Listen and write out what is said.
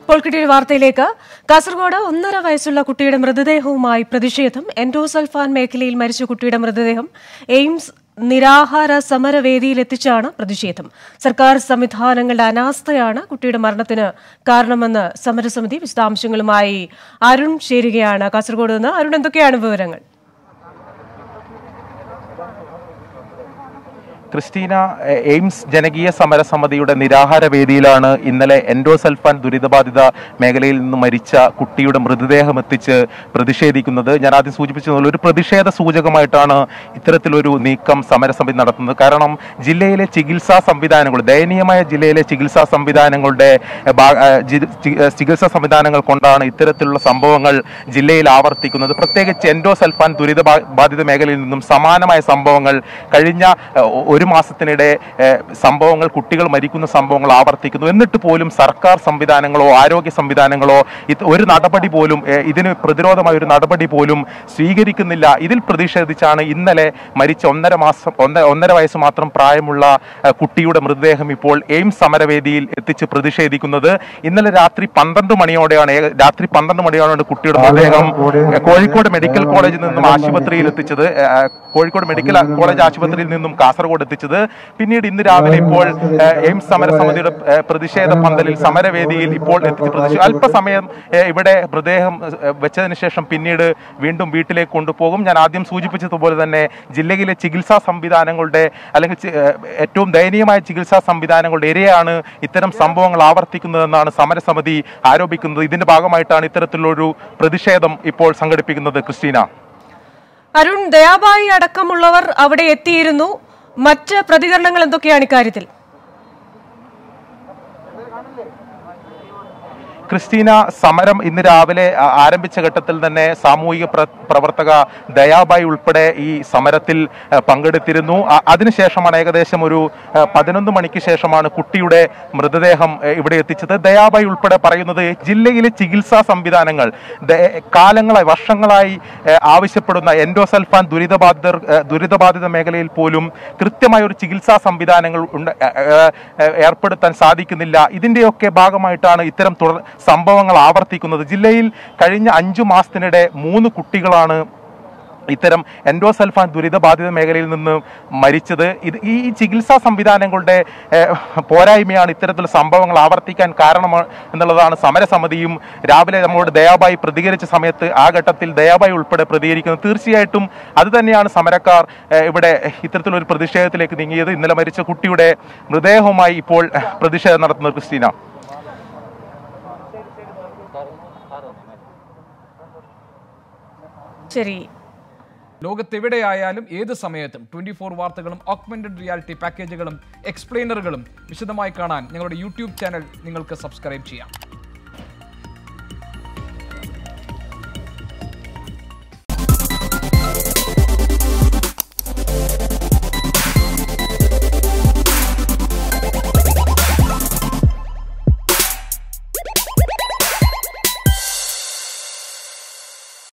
ഇപ്പോൾ കിട്ടിയ ഒരു വാർത്തയിലേക്ക് കാസർഗോഡ് ഒന്നര വയസ്സുള്ള കുട്ടിയുടെ മൃതദേഹവുമായി പ്രതിഷേധം എൻഡോസൾഫാൻ മേഖലയിൽ മരിച്ച കുട്ടിയുടെ മൃതദേഹം എയിംസ് നിരാഹാര സമരവേദിയിലെത്തിച്ചാണ് പ്രതിഷേധം സർക്കാർ സംവിധാനങ്ങളുടെ അനാസ്ഥയാണ് കുട്ടിയുടെ മരണത്തിന് കാരണമെന്ന് സമരസമിതി വിശദാംശങ്ങളുമായി അരുൺ ചേരുകയാണ് കാസർഗോഡ് നിന്ന് അരുൺ എന്തൊക്കെയാണ് വിവരങ്ങൾ ക്രിസ്റ്റീന എ- എയിംസ് ജനകീയ സമരസമിതിയുടെ നിരാഹാര വേദിയിലാണ് ഇന്നലെ എൻഡോസൾഫാൻ ദുരിതബാധിത മേഖലയിൽ നിന്ന് മരിച്ച കുട്ടിയുടെ മൃതദേഹം എത്തിച്ച് പ്രതിഷേധിക്കുന്നത് ഞാൻ ആദ്യം സൂചിപ്പിച്ചതുപോലെ ഒരു പ്രതിഷേധ സൂചകമായിട്ടാണ് ഇത്തരത്തിലൊരു നീക്കം സമരസമിതി നടത്തുന്നത് കാരണം ജില്ലയിലെ ചികിത്സാ സംവിധാനങ്ങൾ ദയനീയമായ ജില്ലയിലെ ചികിത്സാ സംവിധാനങ്ങളുടെ എ, ഭാ- എ, ജി- ചി- എ, ചികിത്സാ സംവിധാനങ്ങൾ കൊണ്ടാണ് ഇത്തരത്തിലുള്ള സംഭവങ്ങൾ ജില്ലയിൽ ആവർത്തിക്കുന്നത് പ്രത്യേകിച്ച് എൻഡോസൾഫാൻ ദുരിത ബാ- ബാധിത മേഖലയിൽ നിന്നും സമാനമായ സംഭവങ്ങൾ കഴിഞ്ഞ എ, ഒ- ഒരു മാസത്തിനിടെ എ, സംഭവങ്ങൾ കുട്ടികൾ മരിക്കുന്ന സംഭവങ്ങൾ ആവർത്തിക്കുന്നു എന്നിട്ട് പോലും സർക്കാർ സംവിധാനങ്ങളോ ആരോഗ്യ സംവിധാനങ്ങളോ ഇത് ഒരു നടപടി പോലും എ, ഇതിന് പ്രതിരോധമായ ഒരു നടപടി പോലും സ്വീകരിക്കുന്നില്ല ഇതിൽ പ്രതിഷേധിച്ചാണ് ഇന്നലെ മരിച്ച ഒന്നര മാസം ഒന്നര ഒന്നര വയസ്സ് മാത്രം പ്രായമുള്ള എ, കുട്ടിയുടെ മൃതദേഹം ഇപ്പോൾ എയിംസ് സമരവേദിയിൽ എത്തിച്ച് പ്രതിഷേധിക്കുന്നത് ഇന്നലെ രാത്രി പന്ത്രണ്ട് മണിയോടെയാണ് ഏക- രാത്രി പന്ത്രണ്ട് മണിയോടെയാണ് കുട്ടിയുടെ മൃതദേഹം എ, കോഴിക്കോട് മെഡിക്കൽ കോളേജിൽ നിന്നും ആശുപത്രിയിൽ എത്തിച്ചത് എ, കോഴിക്കോട് മെഡിക്കൽ കോളേജ് ആശുപത്രിയിൽ നിന്നും കാസർഗോഡ് എത്തിച്ചത് പിന്നീട് ഇന്ന് രാവിലെ ഇപ്പോൾ ഏ, എയിംസ് സമരസമിതിയുടെ ഏ, പ്രതിഷേധ പന്തലിൽ സമരവേദിയിൽ ഇപ്പോൾ എത്തിച്ച് പ്രതിഷേധം അല്പസമയം ഏ, ഇവിടെ മൃതദേഹം ഏ, വെച്ചതിന് ശേഷം പിന്നീട് വീണ്ടും വീട്ടിലേക്ക് കൊണ്ടുപോകും ഞാൻ ആദ്യം സൂചിപ്പിച്ചതുപോലെ തന്നെ ജില്ലയിലെ ചികിത്സാ സംവിധാനങ്ങളുടെ അല്ലെങ്കിൽ ചി- ഏ, ഏറ്റവും ദയനീയമായ ചികിത്സാ സംവിധാനങ്ങളുടെ ഇരയാണ് ഇത്തരം സംഭവങ്ങൾ ആവർത്തിക്കുന്നതെന്നാണ് സമരസമിതി ആരോപിക്കുന്നത് ഇതിന്റെ ഭാഗമായിട്ടാണ് ഇത്തരത്തിലുള്ളൊരു പ്രതിഷേധം ഇപ്പോൾ സംഘടിപ്പിക്കുന്നത് ക്രിസ്റ്റീന അരുൺ ദയാബായി അടക്കമുള്ളവർ അവിടെ എത്തിയിരുന്നു മറ്റ് പ്രതികരണങ്ങൾ എന്തൊക്കെയാണ് ഇക്കാര്യത്തിൽ ക്രിസ്റ്റീന സമരം ഇന്ന് രാവിലെ ആ, ആരംഭിച്ച ഘട്ടത്തിൽ തന്നെ സാമൂഹിക പ്ര- പ്രവർത്തക ദയാബായി ഉൾപ്പെടെ ഈ സമരത്തിൽ ആ, പങ്കെടുത്തിരുന്നു ആ- അതിനുശേഷമാണ് ഏകദേശം ഒരു ആ, പതിനൊന്ന് മണിക്ക് ശേഷമാണ് കുട്ടിയുടെ മൃതദേഹം ആ, ഇവിടെ എത്തിച്ചത് ദയാബായി ഉൾപ്പെടെ പറയുന്നത് ജില്ലയിലെ ചികിത്സാ സംവിധാനങ്ങൾ ദ- കാലങ്ങളായി വർഷങ്ങളായി ആ, ആവശ്യപ്പെടുന്ന എൻഡോസൾഫാൻ ദുരിതബാധിതർ ആ, ദുരിതബാധിത മേഖലയിൽ പോലും കൃത്യമായ ഒരു ചികിത്സാ സംവിധാനങ്ങൾ ഉണ്ട് ആ, ആ, ആ, ഏർപ്പെടുത്താൻ സാധിക്കുന്നില്ല ഇതിന്റെയൊക്കെ ഭാഗമായിട്ടാണ് ഇത്തരം തുടർ സംഭവങ്ങൾ ആവർത്തിക്കുന്നത് ജില്ലയിൽ കഴിഞ്ഞ അഞ്ചു മാസത്തിനിടെ മൂന്ന് കുട്ടികളാണ് ഇത്തരം എൻഡോസൾഫാൻ ദുരിതബാധിത മേഖലയിൽ നിന്ന് മരിച്ചത് ഇത് ഈ ഈ ചികിത്സാ സംവിധാനങ്ങളുടെ ഏഹ്, പോരായ്മയാണ് ഇത്തരത്തിലുള്ള സംഭവങ്ങൾ ആവർത്തിക്കാൻ കാരണം എന്നുള്ളതാണ് സമരസമിതിയും രാവിലെ നമ്മളോട് ദയാബായി പ്രതികരിച്ച സമയത്ത് ആ ഘട്ടത്തിൽ ദയാബായി ഉൾപ്പെടെ പ്രതികരിക്കുന്നത് തീർച്ചയായിട്ടും അത് തന്നെയാണ് സമരക്കാർ ഏഹ്, ഇവിടെ ഇത്തരത്തിലൊരു പ്രതിഷേധത്തിലേക്ക് നീങ്ങിയത് ഇന്നലെ മരിച്ച കുട്ടിയുടെ മൃതദേഹവുമായി ഇപ്പോൾ ഏഹ്, പ്രതിഷേധം നടത്തുന്നത് ക്രിസ്റ്റീന ശരി ലോകത്തെവിടെയായാലും ഏത് സമയത്തും ട്വന്റി ഫോർ വാർത്തകളും ഓഗ്മെന്റഡ് റിയാലിറ്റി പാക്കേജുകളും എക്സ്പ്ലെയിനറുകളും വിശദമായി കാണാൻ ഞങ്ങളുടെ യൂട്യൂബ് ചാനൽ നിങ്ങൾക്ക് സബ്സ്ക്രൈബ് ചെയ്യാം